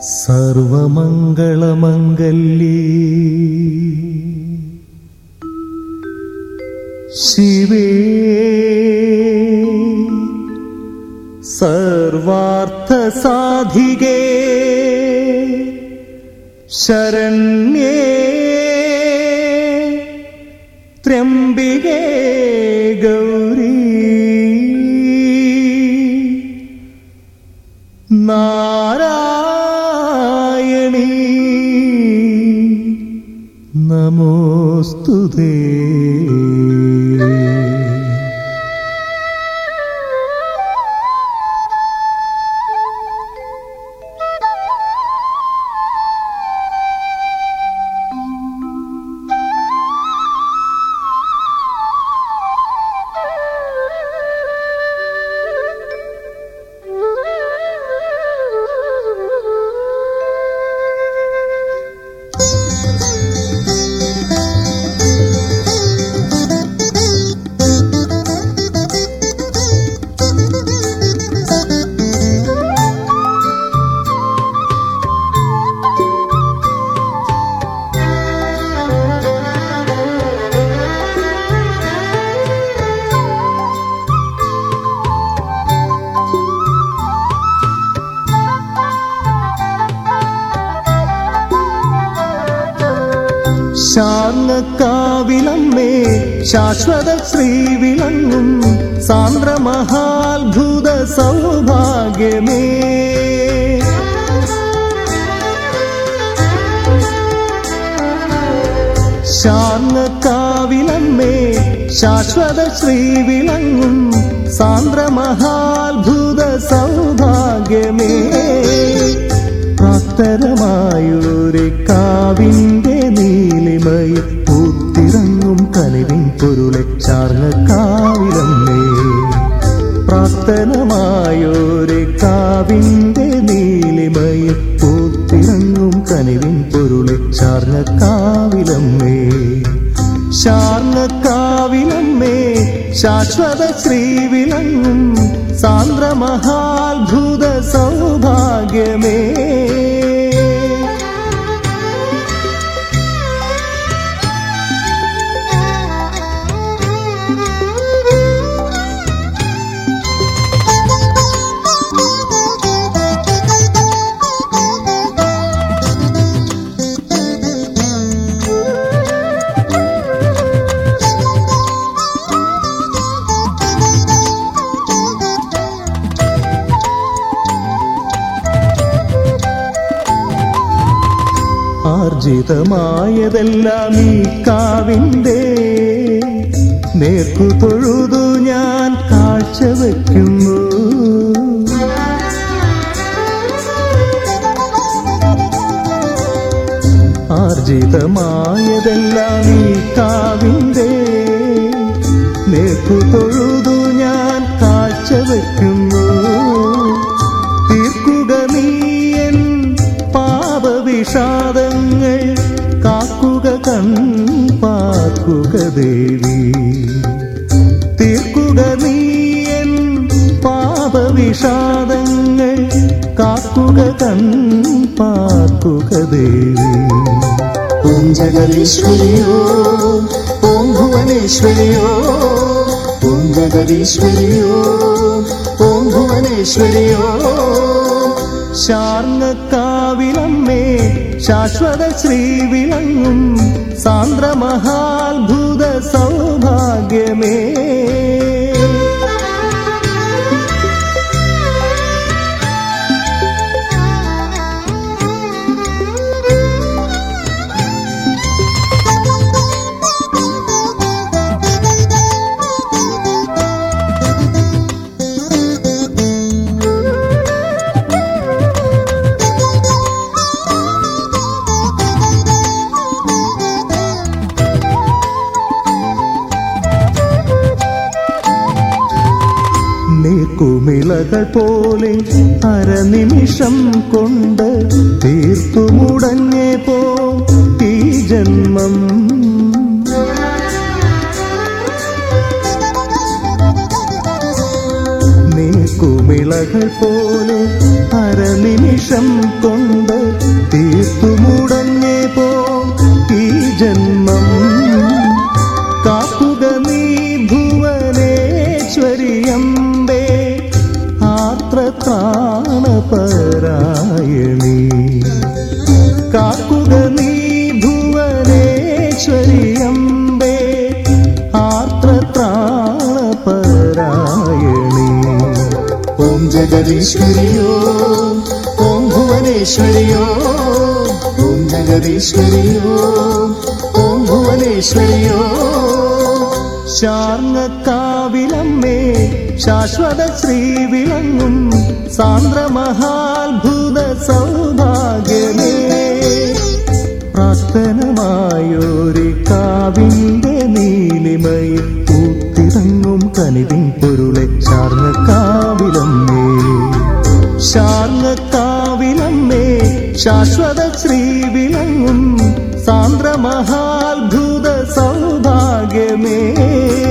സർവമംഗളമംഗല്യേ ശിവേ സർവാർത്ഥസാധികേ ശരണ്യേ ത്രംബികേ ഗൗരീ നാരായണീ നമോസ്തുതേ ശാർങ്ങക്കാവിലമ്മേ ശാശ്വത ശ്രീവിളങ്ങും സാന്ദ്രമഹാത്ഭുത സൗഭാഗ്യമേ ശാർങ്ങക്കാവിലമ്മേ ശാശ്വത ശ്രീവിളങ്ങും സാന്ദ്രമഹാത്ഭുത സൗഭാഗ്യമേ പ്രാപ്തരമായൊരു കാവിന്റെ നീലിമയിൽ പൂത്തിറങ്ങും കനിവിൻ പൊരുളെ ചാർന്ന കാവിലമ്മേ പ്രാപ്തനമായൊരു കാവിന്റെ നീലിമയിൽ പൂത്തിറങ്ങും കനിവിൻ പൊരുളെ ചാർന്ന കാവിലമ്മേ ശാർങ്ങക്കാവിലമ്മേ ശാശ്വത ശ്രീവിളങ്ങും സാന്ദ്രമഹാത്ഭുത സൗഭാഗ്യമേ ആർജിതമായതെല്ലാം ഈ കാവിന്റെ നേർക്കു തൊഴുതു ഞാൻ കാഴ്ചവെക്കുന്നു ആർജിതമായതെല്ലാം ഈ കാവിന്റെ നേർക്കു തൊഴുതു ഞാൻ കാഴ്ചവെക്കുന്നു തീർക്കുക നീയൻ പാപവിഷാദങ്ങൾ കാക്കുക കൺ പാക്കുക ദേവി തീർക്കുക നീയൻ പാപവിഷാദങ്ങൾ കാക്കുക കൺ പാക്കുക ദേവി ഓം ജഗദീശ്വരിയോ ഓം ഭുവനേശ്വരിയോ ഓം ജഗദീശ്വരിയോ ഓം ഭുവനേശ്വരിയോ ശാർങ്ങക്കാവിലമ്മേ ശാശ്വത ശ്രീവിളങ്ങും സാന്ദ്രമഹാത്ഭുത സൗഭാഗ്യമേ നീക്കുമിളകൾ പോലെ അരനിമിഷം കൊണ്ട് തീർത്തു മുടങ്ങേ പോ ഈ ജന്മം നീക്കു കുമിളകൾ പോലെ അരനിമിഷം കൊണ്ട് തീർത്തുമുടങ്ങേ പോ ഈ ജന്മം കാക്കുക നീ ഭുവനേശ്വരിയമ്പേ ആത്രത്രാണപരായണി കാക്കുക നീ ഭുവനേശ്വരിയമ്പേ ആർത്രത്രാണപരായണി ഓം ജഗദീശ്വരിയോ ഓം ഭുവനേശ്വരിയോ ഓം ജഗദീശ്വരിയോ ഓം ഭുവനേശ്വരിയോ ശാർങ്ങക്കാവിലമ്മേ ശാശ്വത ശ്രീ വിളങ്ങും സാന്ദ്രമഹാത്ഭുത സൗഭാഗ്യമേ പ്രാർത്ഥനമായൊരു കാവിന്റെ നീലിമയിൽ പൂത്തിറങ്ങും കനിവിൻ പൊരുളെ ശാർങ്ങക്കാവിലമ്മേ ശാർങ്ങക്കാവിലമ്മേ ശാശ്വത ശ്രീ വിളങ്ങും സാന്ദ്രമഹാത്ഭുത സൗഭാഗ്യമേ